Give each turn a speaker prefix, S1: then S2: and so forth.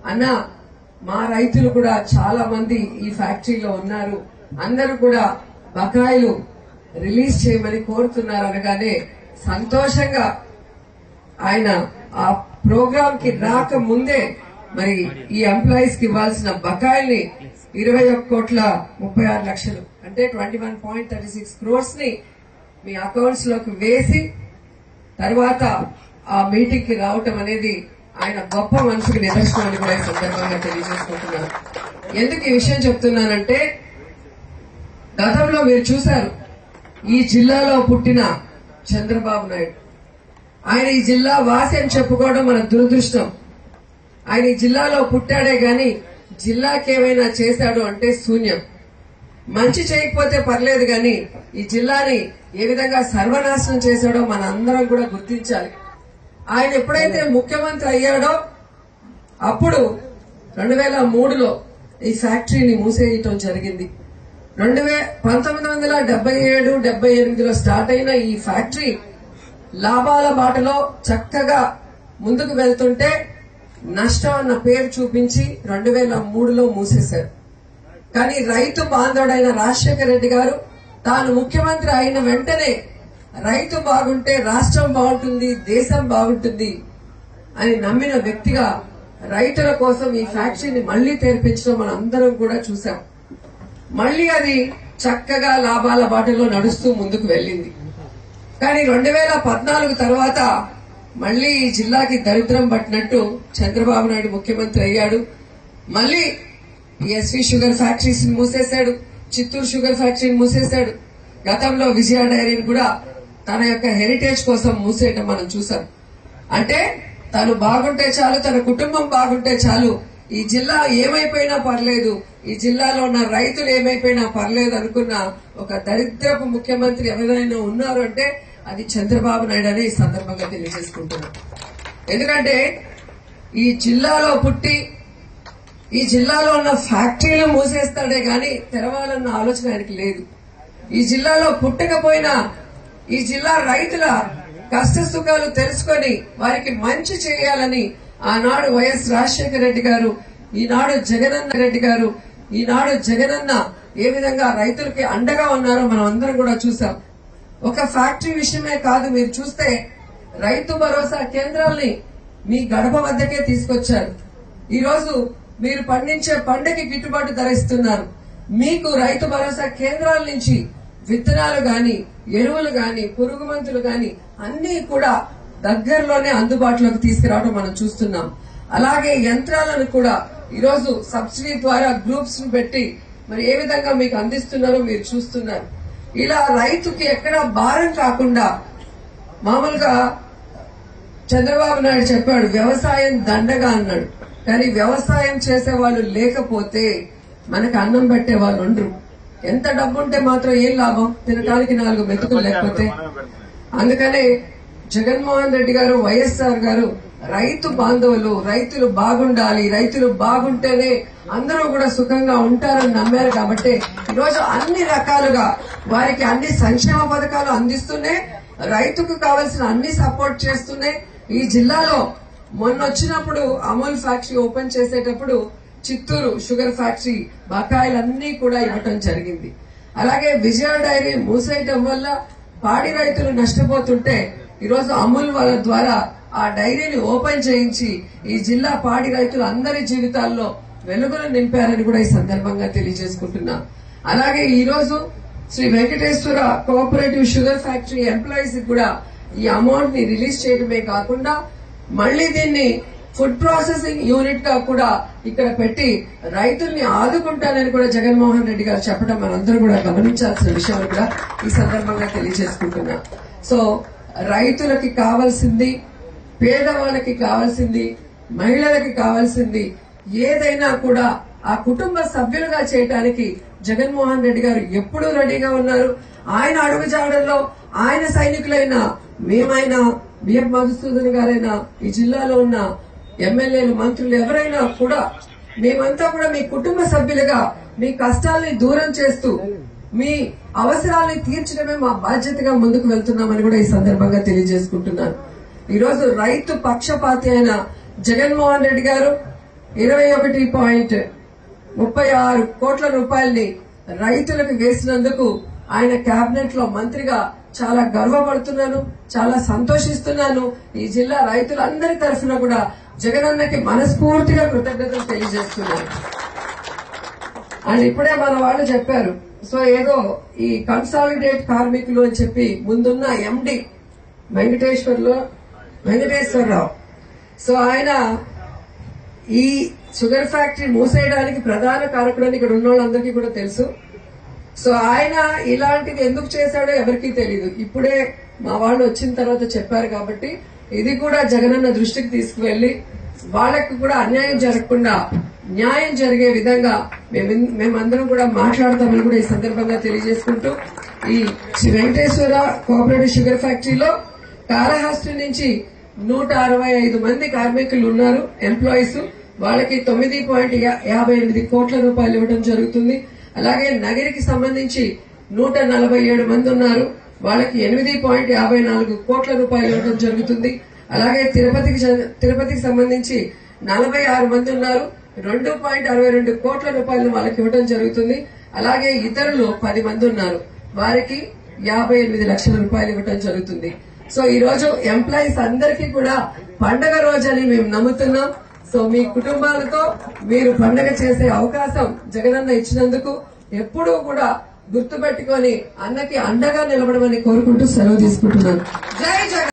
S1: అన్న మా రైతులు కూడా చాలా మంది ఈ ఫ్యాక్టరీలో ఉన్నారు అందరూ కూడా బకాయిలు రిలీజ్ చేయమని కోరుతున్నారు అనగానే సంతోషంగా ఆయన ఆ ప్రోగ్రామ్ కి రాక ముందే మరి ఈ ఎంప్లాయీస్ కి ఇవ్వాల్సిన బకాయిల్ని ఇరవై ఒక్క కోట్ల ముప్పై ఆరు లక్షలు అంటే twenty one point thirty six crores ని మీ అకౌంట్స్ లోకి వేసి తర్వాత ఆ మీటింగ్ కి రావటం అనేది ఆయన గొప్ప మనసుకు నిదర్శనం అని కూడా ఈ సందర్భంగా తెలియజేసుకుంటున్నాను ఎందుకు ఈ విషయం చెప్తున్నానంటే గతంలో మీరు చూశారు ఈ జిల్లాలో పుట్టిన చంద్రబాబు నాయుడు ఆయన ఈ జిల్లా వాసి అని చెప్పుకోవడం మన దురదృష్టం ఆయన ఈ జిల్లాలో పుట్టాడే గాని జిల్లాకి ఏమైనా చేశాడు అంటే శూన్యం మంచి చేయకపోతే పర్లేదు గాని ఈ జిల్లాని ఏ విధంగా సర్వనాశనం చేశాడో మన అందరం కూడా గుర్తించాలి ఆయన ఎప్పుడైతే ముఖ్యమంత్రి అయ్యాడో అప్పుడు రెండు వేల మూడులో ఈ ఫ్యాక్టరీని మూసేయటం జరిగింది రెండు వే పంతొమ్మిది వందల డెబ్బై ఏడు డెబ్బై ఎనిమిదిలో స్టార్ట్ అయిన ఈ ఫ్యాక్టరీ లాభాల బాటలో చక్కగా ముందుకు వెళ్తుంటే నష్టం అన్న పేరు చూపించి రెండు వేల మూడులో మూసేశారు కానీ రైతు బాంధవుడైన రాజశేఖర రెడ్డి గారు తాను ముఖ్యమంత్రి అయిన వెంటనే రైతు బాగుంటే రాష్ట్రం బాగుంటుంది దేశం బాగుంటుంది అని నమ్మిన వ్యక్తిగా రైతుల కోసం ఈ ఫ్యాక్టరీని మళ్లీ తెరిపించడం మనం అందరం కూడా చూసాం మళ్లీ అది చక్కగా లాభాల బాటలో నడుస్తూ ముందుకు వెళ్ళింది కానీ రెండు వేల పద్నాలుగు తర్వాత మళ్లీ ఈ జిల్లాకి దరిద్రం పట్టినట్టు చంద్రబాబు నాయుడు ముఖ్యమంత్రి అయ్యాడు మళ్లీ ఎస్వి షుగర్ ఫ్యాక్టరీస్ మూసేశాడు చిత్తూరు షుగర్ ఫ్యాక్టరీని మూసేశాడు గతంలో విజయ డైరీని కూడా తన యొక్క హెరిటేజ్ కోసం మూసేయడం మనం చూసాం అంటే తను బాగుంటే చాలు తన కుటుంబం బాగుంటే చాలు ఈ జిల్లా ఏమైపోయినా పర్లేదు ఈ జిల్లాలో ఉన్న రైతులు ఏమైపోయినా పర్లేదు అనుకున్న ఒక దరిద్రపు ముఖ్యమంత్రి ఎవరైనా ఉన్నారు అంటే అది చంద్రబాబు నాయుడు అని ఈ సందర్భంగా తెలియజేసుకుంటున్నాం ఎందుకంటే ఈ జిల్లాలో పుట్టి ఈ జిల్లాలో ఉన్న ఫ్యాక్టరీలు మూసేస్తాడే గాని తెరవాలన్న ఆలోచన ఆయనకి లేదు ఈ జిల్లాలో పుట్టకపోయినా ఈ జిల్లా రైతుల కష్ట సుఖాలు తెలుసుకొని వారికి మంచి చేయాలని ఆనాడు వైఎస్ రాజశేఖర రెడ్డి గారు ఈనాడు జగనన్న రెడ్డి గారు ఈనాడు జగనన్న ఏ విధంగా రైతులకి అండగా ఉన్నారో మనం అందరం కూడా చూసాం ఒక ఫ్యాక్టరీ విషయమే కాదు మీరు చూస్తే రైతు భరోసా కేంద్రాల్ని మీ గడప వద్దకే తీసుకొచ్చారు ఈ రోజు మీరు పండించే పంటకి గిట్టుబాటు ధర ఇస్తున్నారు మీకు రైతు భరోసా కేంద్రాల నుంచి విత్తనాలు గాని ఎరువులు గాని పురుగు మందులు గాని అన్ని కూడా దగ్గరలోనే అందుబాటులోకి తీసుకురావడం మనం చూస్తున్నాం అలాగే యంత్రాలను కూడా ఈరోజు సబ్సిడీ ద్వారా గ్రూప్స్ ను పెట్టి మరి ఏ విధంగా మీకు అందిస్తున్నారో మీరు చూస్తున్నారు ఇలా రైతుకి ఎక్కడ భారం కాకుండా మామూలుగా చంద్రబాబు నాయుడు చెప్పాడు వ్యవసాయం దండగా అన్నాడు కానీ వ్యవసాయం చేసే వాళ్ళు లేకపోతే మనకు అన్నం పెట్టే వాళ్ళు ఉండరు ఎంత డబ్బు ఉంటే మాత్రం ఏం లాభం తినడానికి నాలుగు మెతుకులు లేకపోతే అందుకనే జగన్మోహన్ రెడ్డి గారు వైఎస్ఆర్ గారు రైతు బాంధవులు రైతులు బాగుండాలి రైతులు బాగుంటేనే అందరూ కూడా సుఖంగా ఉంటారని నమ్మారు కాబట్టి ఈరోజు అన్ని రకాలుగా వారికి అన్ని సంక్షేమ పథకాలు అందిస్తూనే రైతుకు కావాల్సిన అన్ని సపోర్ట్ చేస్తూనే ఈ జిల్లాలో మొన్న వచ్చినప్పుడు అమూల్ ఫ్యాక్టరీ ఓపెన్ చేసేటప్పుడు చిత్తూరు షుగర్ ఫ్యాక్టరీ బకాయిలన్నీ కూడా ఇవ్వటం జరిగింది అలాగే విజయ డైరీ మూసేయటం వల్ల పాడి రైతులు నష్టపోతుంటే ఈరోజు అమూల్ వాళ్ళ ద్వారా ఆ డైరీని ఓపెన్ చేయించి ఈ జిల్లా పాడి రైతులు అందరి జీవితాల్లో వెలుగులు నింపారని కూడా ఈ సందర్భంగా తెలియజేసుకుంటున్నా అలాగే ఈ రోజు Shri Venkateswara cooperative sugar factory employees కూడా ఈ అమౌంట్ ని రిలీజ్ చేయడమే కాకుండా మళ్లీ దీన్ని ఫుడ్ ప్రాసెసింగ్ యూనిట్ గా కూడా ఇక్కడ పెట్టి రైతుల్ని ఆదుకుంటానని కూడా జగన్మోహన్ రెడ్డి గారు చెప్పడం మనందరూ కూడా గమనించాల్సిన విషయం అని కూడా ఈ సందర్భంగా తెలియజేసుకుంటున్నా సో రైతులకి కావాల్సింది పేదవాళ్ళకి కావాల్సింది మహిళలకి కావాల్సింది ఏదైనా కూడా ఆ కుటుంబ సభ్యులుగా చేయటానికి జగన్మోహన్ రెడ్డి గారు ఎప్పుడూ రెడీగా ఉన్నారు ఆయన అడుగుజాడల్లో ఆయన సైనికులైన మేమైనా బిఎం మధుసూదన్ గారైనా ఈ జిల్లాలో ఉన్న ఎమ్మెల్యేలు మంత్రులు ఎవరైనా కూడా మేమంతా కూడా మీ కుటుంబ సభ్యులుగా మీ కష్టాల్ని దూరం చేస్తూ మీ అవసరాల్ని తీర్చడమే మా బాధ్యతగా ముందుకు వెళ్తున్నామని కూడా ఈ సందర్భంగా తెలియజేసుకుంటున్నాను ఈ రోజు రైతు పక్షపాతి అయిన జగన్మోహన్ రెడ్డి గారు ఇరవై ఒకటి పాయింట్ ముప్పై ఆరు కోట్ల రూపాయల్ని రైతులకు వేసినందుకు ఆయన కేబినెట్ లో మంత్రిగా చాలా గర్వపడుతున్నాను చాలా సంతోషిస్తున్నాను ఈ జిల్లా రైతులందరి తరఫున కూడా జగనన్నకి మనస్ఫూర్తిగా కృతజ్ఞతలు తెలియజేస్తున్నాను అండ్ ఇప్పుడే మన వాళ్ళు చెప్పారు సో ఏదో ఈ కన్సాలిడేట్ కార్మికులు అని చెప్పి ముందున్న ఎండి వెంకటేశ్వర్లో వెంకటేశ్వరరావు సో ఆయన ఈ షుగర్ ఫ్యాక్టరీ మూసేయడానికి ప్రధాన కారకుడని ఇక్కడ ఉన్న వాళ్ళందరికీ కూడా తెలుసు సో ఆయన ఇలాంటిది ఎందుకు చేశాడో ఎవరికీ తెలియదు ఇప్పుడే మా వాళ్ళు వచ్చిన తర్వాత చెప్పారు కాబట్టి ఇది కూడా జగనన్న దృష్టికి తీసుకువెళ్లి వాళ్ళకి కూడా అన్యాయం జరగకుండా న్యాయం జరిగే విధంగా మేము- మేమందరం కూడా మాట్లాడతామని కూడా ఈ సందర్భంగా తెలియజేసుకుంటూ ఈ శ్రీ వెంకటేశ్వర కోఆపరేటివ్ షుగర్ ఫ్యాక్టరీలో కాళహస్తి నుంచి నూట అరవై ఐదు మంది కార్మికులు ఉన్నారు ఎంప్లాయీస్ వాళ్ళకి తొమ్మిది పాయింట్ యాభై ఎనిమిది కోట్ల రూపాయలు ఇవ్వడం జరుగుతుంది అలాగే నగరికి సంబంధించి నూట నలభై ఏడు మంది ఉన్నారు వాళ్ళకి ఎనిమిది పాయింట్ యాభై నాలుగు కోట్ల రూపాయలు ఇవ్వడం జరుగుతుంది అలాగే తిరుపతికి చెంద- తిరుపతికి సంబంధించి నలభై ఆరు మంది ఉన్నారు రెండు పాయింట్ అరవై రెండు కోట్ల రూపాయలు వాళ్ళకి ఇవ్వడం జరుగుతుంది అలాగే ఇతరులు పది మంది ఉన్నారు వారికి యాభై ఎనిమిది లక్షల రూపాయలు ఇవ్వడం జరుగుతుంది సో ఈ రోజు ఎంప్లాయీస్ అందరికీ కూడా పండగ రోజని మేము నమ్ముతున్నాం సో మీ కుటుంబాలతో మీరు పండగ చేసే అవకాశం జగనన్న ఇచ్చినందుకు ఎప్పుడూ కూడా గుర్తుపెట్టుకొని అన్నకి అండగా నిలబడమని కోరుకుంటూ సెలవు తీసుకుంటున్నాను జై జగన్